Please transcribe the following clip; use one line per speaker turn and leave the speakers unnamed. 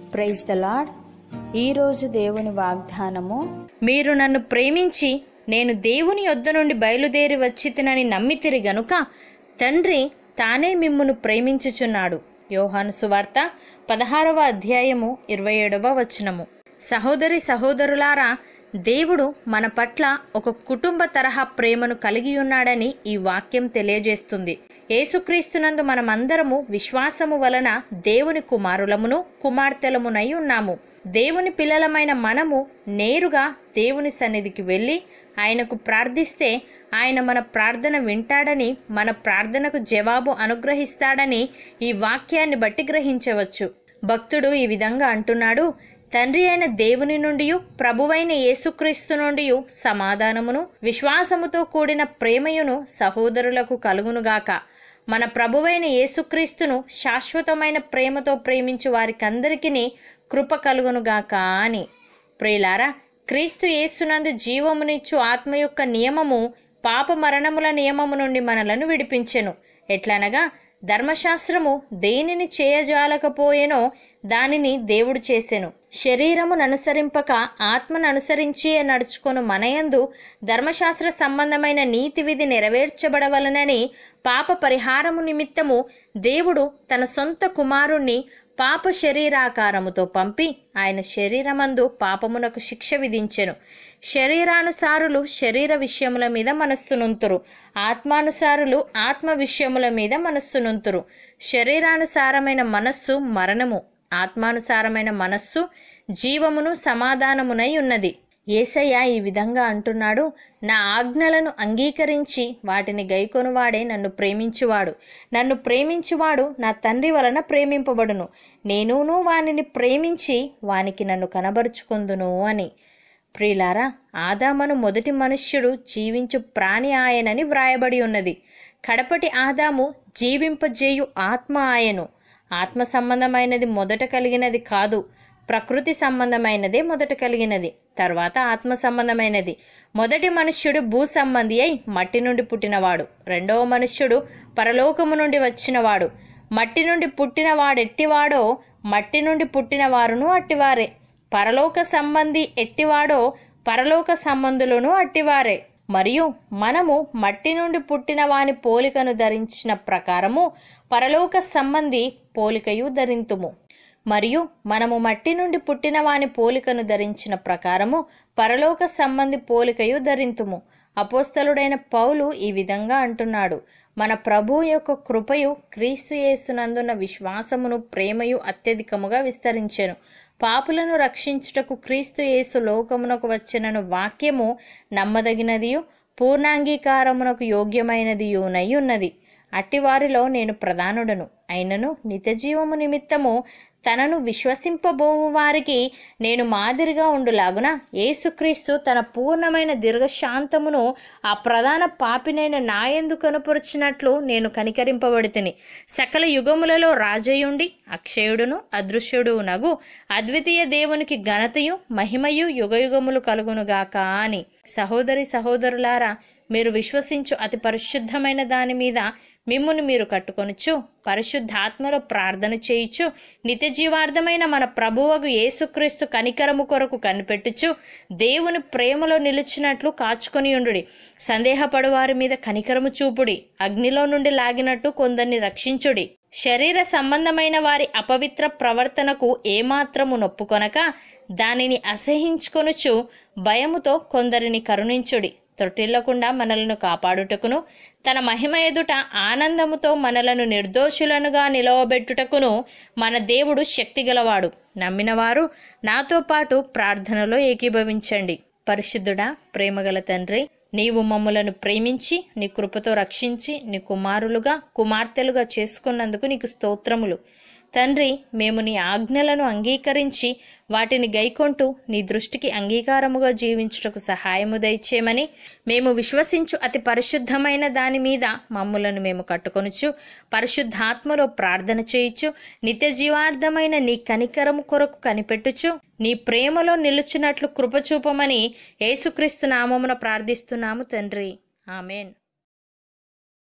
praise the lord ఈరోజు దేవుని వాగ్దానము మీరు నన్ను ప్రేమించి నేను దేవుని యొద్ద నుండి బయలుదేరి వచ్చి తినని నమ్మితిరి గనుక తండ్రి తానే మిమ్మును ప్రేమించుచున్నాడు యోహాను సువార్త పదహారవ అధ్యాయము ఇరవై ఏడవ వచనము సహోదరి సహోదరులారా దేవుడు మన పట్ల ఒక కుటుంబ తరహా ప్రేమను కలిగి ఉన్నాడని ఈ వాక్యం తెలియజేస్తుంది యేసుక్రీస్తునందు మనమందరము విశ్వాసము వలన దేవుని కుమారులమును కుమార్తెలమునై ఉన్నాము దేవుని పిల్లలమైన మనము నేరుగా దేవుని సన్నిధికి వెళ్ళి ఆయనకు ప్రార్థిస్తే ఆయన మన ప్రార్థన వింటాడని మన ప్రార్థనకు జవాబు అనుగ్రహిస్తాడని ఈ వాక్యాన్ని బట్టి గ్రహించవచ్చు భక్తుడు ఈ విధంగా అంటున్నాడు తండ్రి అయిన దేవుని నుండి ప్రభువైన యేసుక్రీస్తు నుండి సమాధానమును విశ్వాసముతో కూడిన ప్రేమయును సహోదరులకు కలుగునుగాక మన ప్రభువైన యేసుక్రీస్తును శాశ్వతమైన ప్రేమతో ప్రేమించు వారికందరికీ కృప కలుగునుగాక అని ప్రియులారా క్రీస్తు యేసునందు జీవమునిచ్చు ఆత్మ యొక్క నియమము పాప మరణముల నియమము నుండి మనలను విడిపించెను ఎట్లనగా ధర్మశాస్త్రము దేనిని చేయజాలకపోయేనో దానిని దేవుడు చేసెను శరీరమును అనుసరింపక ఆత్మను అనుసరించి నడుచుకొను మనయందు ధర్మశాస్త్ర సంబంధమైన నీతి విధి నెరవేర్చబడవలనని పాప పరిహారము నిమిత్తము దేవుడు తన సొంత కుమారుణ్ణి పాప శరీరాకారముతో పంపి ఆయన శరీరమందు పాపమునకు శిక్ష విధించెను శరీరానుసారులు శరీర విషయముల మీద మనస్సునుంతురు ఆత్మానుసారులు ఆత్మ విషయముల మీద మనస్సునుంతురు శరీరానుసారమైన మనస్సు మరణము ఆత్మానుసారమైన మనస్సు జీవమును సమాధానమునై ఉన్నది ఏసయ్య ఈ విధంగా అంటున్నాడు నా ఆజ్ఞలను అంగీకరించి వాటిని గైకొనువాడే నన్ను ప్రేమించువాడు నన్ను ప్రేమించువాడు నా తండ్రి వలన ప్రేమింపబడును నేనును వానిని ప్రేమించి వానికి నన్ను కనబరుచుకుందును అని ప్రియులారా ఆదామను మొదటి మనుష్యుడు జీవించు ప్రాణి ఆయనని వ్రాయబడి ఉన్నది కడపటి ఆదాము జీవింపజేయు ఆత్మ ఆయను ఆత్మ సంబంధమైనది మొదట కలిగినది కాదు ప్రకృతి సంబంధమైనదే మొదట కలిగినది తర్వాత ఆత్మ సంబంధమైనది మొదటి మనుష్యుడు భూ సంబంధి అయి మట్టి నుండి పుట్టినవాడు రెండవ మనుష్యుడు పరలోకము నుండి వచ్చినవాడు మట్టి నుండి పుట్టినవాడెట్టివాడో మట్టి నుండి పుట్టిన వారును అట్టివారే పరలోక సంబంధి ఎట్టివాడో పరలోక సంబంధులను అట్టివారే మరియు మనము మట్టి నుండి పుట్టిన వాని పోలికను ధరించిన ప్రకారము పరలోక సంబంధి పోలికయు ధరింతుము మరియు మనము మట్టి నుండి పుట్టిన వాని పోలికను ధరించిన ప్రకారము పరలోక సంబంధి పోలికయు ధరింతుము అపోస్తలుడైన పౌలు ఈ విధంగా అంటున్నాడు మన ప్రభు యొక్క కృపయు క్రీస్తు యేసునందున్న విశ్వాసమును ప్రేమయు అత్యధికముగా విస్తరించెను పాపులను రక్షించుటకు క్రీస్తు యేసు లోకమునకు వచ్చినను వాక్యము నమ్మదగినదియు పూర్ణాంగీకారమునకు యోగ్యమైనదియునై ఉన్నది అట్టివారిలో నేను ప్రధానుడను అయినను నితజీవము నిమిత్తము తనను విశ్వసింపబోవు వారికి నేను మాదిరిగా ఉండులాగున యేసుక్రీస్తు తన పూర్ణమైన దీర్ఘశాంతమును ఆ ప్రధాన పాపినైన నాయందు కనుపరుచినట్లు నేను కనికరింపబడితిని సకల యుగములలో రాజయుండి అక్షయుడును అదృశ్యుడు నగు అద్వితీయ దేవునికి ఘనతయు మహిమయు యుగయుగములు కలుగునుగాక అని సహోదరి సహోదరులారా మీరు విశ్వసించు అతి పరిశుద్ధమైన దాని మీద మిమ్మును మీరు కట్టుకొనుచు పరిశుద్ధాత్మలో ప్రార్థన చేయుచు నిత్య జీవార్థమైన మన ప్రభువగు యేసుక్రీస్తు కనికరము కొరకు కనిపెట్టుచు దేవుని ప్రేమలో నిలిచినట్లు కాచుకొని ఉండుడి సందేహపడు వారి మీద కనికరము చూపుడి అగ్నిలో నుండి లాగినట్టు కొందరిని రక్షించుడి శరీర సంబంధమైన వారి అపవిత్ర ప్రవర్తనకు ఏమాత్రము నొప్పుకొనక దానిని అసహించుకొనుచు భయముతో కొందరిని కరుణించుడి త్రొట్టిల్లకుండా మనలను కాపాడుటకును తన మహిమ ఎదుట ఆనందముతో మనలను నిర్దోషులనుగా నిలవబెట్టుటకును మన దేవుడు శక్తిగలవాడు నమ్మినవారు నాతో పాటు ప్రార్థనలో ఏకీభవించండి పరిశుద్ధుడా ప్రేమగల తండ్రి నీవు మమ్ములను ప్రేమించి నీ కృపతో రక్షించి నీ కుమారులుగా కుమార్తెలుగా చేసుకున్నందుకు నీకు స్తోత్రములు తండ్రి మేము నీ ఆజ్ఞలను అంగీకరించి వాటిని గైకొంటూ నీ దృష్టికి అంగీకారముగా జీవించుటకు సహాయము దయచేయమని మేము విశ్వసించు అతి పరిశుద్ధమైన దాని మీద మమ్ములను మేము కట్టుకొనుచు పరిశుద్ధాత్మలో ప్రార్థన చేయుచు నిత్య జీవార్థమైన నీ కనికరము కొరకు కనిపెట్టుచు నీ ప్రేమలో నిలుచున్నట్లు కృపచూపమని యేసుక్రీస్తు నామమున ప్రార్థిస్తున్నాము తండ్రి ఆమెన్